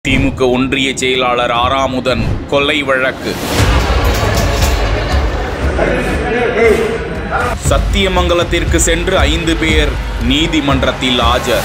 திமுக ஒன்றிய செயலாளர் ஆறாமுதன் கொலை வழக்கு சத்தியமங்கலத்திற்கு சென்று ஐந்து பேர் நீதிமன்றத்தில் ஆஜர்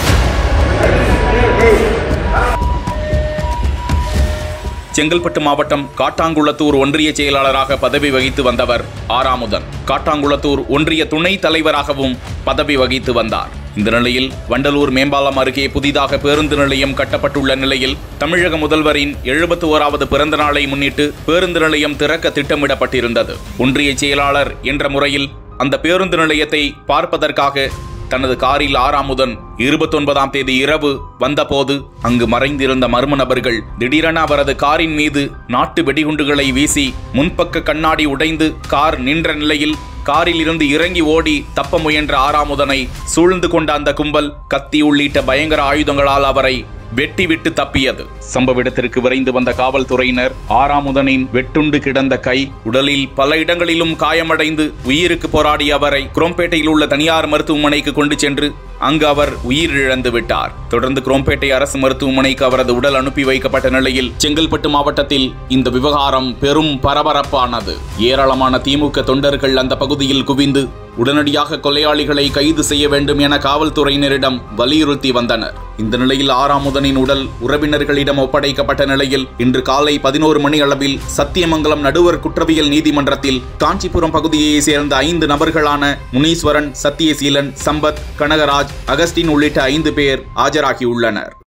செங்கல்பட்டு மாவட்டம் காட்டாங்குளத்தூர் ஒன்றிய செயலாளராக பதவி வகித்து வந்தவர் ஆறாமுதன் காட்டாங்குளத்தூர் ஒன்றிய துணைத் தலைவராகவும் பதவி வகித்து வந்தார் இந்த நிலையில் வண்டலூர் மேம்பாலம் அருகே புதிதாக பேருந்து நிலையம் கட்டப்பட்டுள்ள நிலையில் தமிழக முதல்வரின் எழுபத்தி ஓராவது பிறந்த நாளை முன்னிட்டு பேருந்து நிலையம் திறக்க திட்டமிடப்பட்டிருந்தது ஒன்றிய செயலாளர் என்ற முறையில் அந்த பேருந்து நிலையத்தை பார்ப்பதற்காக தனது காரில் ஆறாமுதன் இருபத்தொன்பதாம் தேதி இரவு வந்தபோது அங்கு மறைந்திருந்த மர்ம நபர்கள் திடீரென அவரது காரின் மீது நாட்டு வெடிகுண்டுகளை வீசி முன்பக்க கண்ணாடி உடைந்து கார் நின்ற நிலையில் காரில் இருந்து இறங்கி ஓடி தப்ப முயன்ற ஆறாமுதனை சூழ்ந்து கொண்ட அந்த கும்பல் கத்தி உள்ளிட்ட பயங்கர ஆயுதங்களால் அவரை வெட்டி விட்டு தப்பியது சம்பவ இடத்திற்கு விரைந்து வந்த காவல்துறையினர் ஆறாமுதனின் வெட்டுண்டு கிடந்த கை உடலில் பல இடங்களிலும் காயமடைந்து உயிருக்கு போராடிய அவரை குரோம்பேட்டையில் உள்ள தனியார் மருத்துவமனைக்கு கொண்டு சென்று அங்கு அவர் உயிரிழந்து விட்டார் தொடர்ந்து குரோம்பேட்டை அரசு மருத்துவமனைக்கு அவரது உடல் அனுப்பி வைக்கப்பட்ட நிலையில் செங்கல்பட்டு மாவட்டத்தில் இந்த விவகாரம் பெரும் பரபரப்பானது ஏராளமான திமுக தொண்டர்கள் அந்த பகுதியில் குவிந்து உடனடியாக கொலையாளிகளை கைது செய்ய வேண்டும் என காவல்துறையினரிடம் வலியுறுத்தி வந்தனர் இந்த நிலையில் ஆறாமுதனின் உடல் உறவினர்களிடம் ஒப்படைக்கப்பட்ட நிலையில் இன்று காலை பதினோரு மணி அளவில் சத்தியமங்கலம் நடுவர் குற்றவியல் நீதிமன்றத்தில் காஞ்சிபுரம் பகுதியைச் சேர்ந்த ஐந்து நபர்களான முனீஸ்வரன் சத்தியசீலன் சம்பத் கனகராஜ் அகஸ்டின் உள்ளிட்ட ஐந்து பேர் ஆஜராகியுள்ளனர்